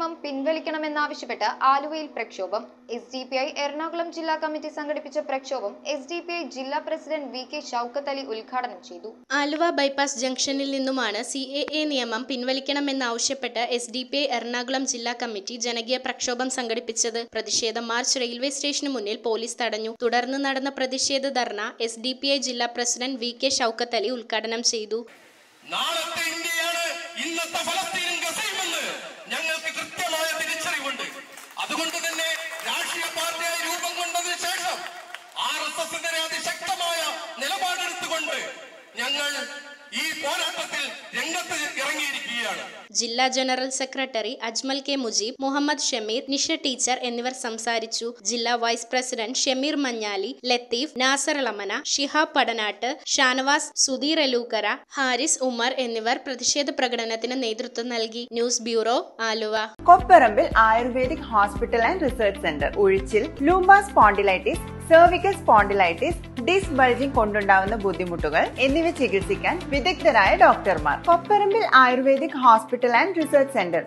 നിയമം പിൻവലിക്കണമെന്നാവശ്യപ്പെട്ട് ആലുവയിൽ പ്രക്ഷോഭം S D P I Ernakulam ജില്ലാ കമ്മിറ്റി സംഘടിപ്പിച്ച പ്രക്ഷോഭം എസ് ഡി പി ഐ ജില്ലാ president V K Shoukath Ali ഉദ്ഘാടനം ചെയ്തു ആലുവ ബൈപ്പാസ് ജംഗ്ഷനിൽ നിന്നുമാണ് സി എ എ നിയമം പിൻവലിക്കണമെന്നാവശ്യപ്പെട്ട് S D P I Ernakulam ജില്ലാ കമ്മിറ്റി ജനകീയ പ്രക്ഷോഭം സംഘടിപ്പിച്ചത് പ്രതിഷേധം മാർച്ച് റെയിൽവേ സ്റ്റേഷന് മുന്നിൽ പോലീസ് തടഞ്ഞു തുടർന്ന് നടന്ന പ്രതിഷേധ ധർണ എസ് ഡി പി ഐ ജില്ലാ president V K Shoukath Ali ഉദ്ഘാടനം ചെയ്തു നാളത്തെ ഇന്ത്യയാണ് ഇന്നത്തെ ഫലസ്തീനും ഗസയുമെന്ന് ഞങ്ങൾക്ക് കൃത്യമായ തിരിച്ചറിവുണ്ട് അതുകൊണ്ട് തന്നെ രാഷ്ട്രീയ പാർട്ടിയായി രൂപം കൊണ്ടതിന് ശേഷം ആർ എസ് എസിന്റെ അതിശക്തമായ നിലപാടെടുത്തുകൊണ്ട് ഞങ്ങൾ ഈ പോരാട്ടത്തിൽ രംഗത്ത് ഇറങ്ങിയിരിക്കുകയാണ് ജില്ലാ general secretary Ajmal K Mujeeb Muhammad Shameer Nisha teacher എന്നിവർ സംസാരിച്ചു ജില്ലാ വൈസ് പ്രസിഡന്റ് ഷമീർ മഞ്ഞാലി ലത്തീഫ് നാസർ അളമന ഷിഹാബ് പടനാട്ട് ഷാനവാസ് സുധീർ അലൂക്കര ഹാരിസ് ഉമർ എന്നിവർ പ്രതിഷേധ പ്രകടനത്തിന് നേതൃത്വം നൽകി news bureau Aluva Kopparambil ayurvedic hospital and research centre ഉഴിച്ചിൽ lumbar spondylitis cervical spondylitis disc bulging കൊണ്ടുണ്ടാവുന്ന ബുദ്ധിമുട്ടുകൾ എന്നിവ ചികിത്സിക്കാൻ വിദഗ്ധരായ ഡോക്ടർമാർ Kopparambil ayurvedic hospital and research centre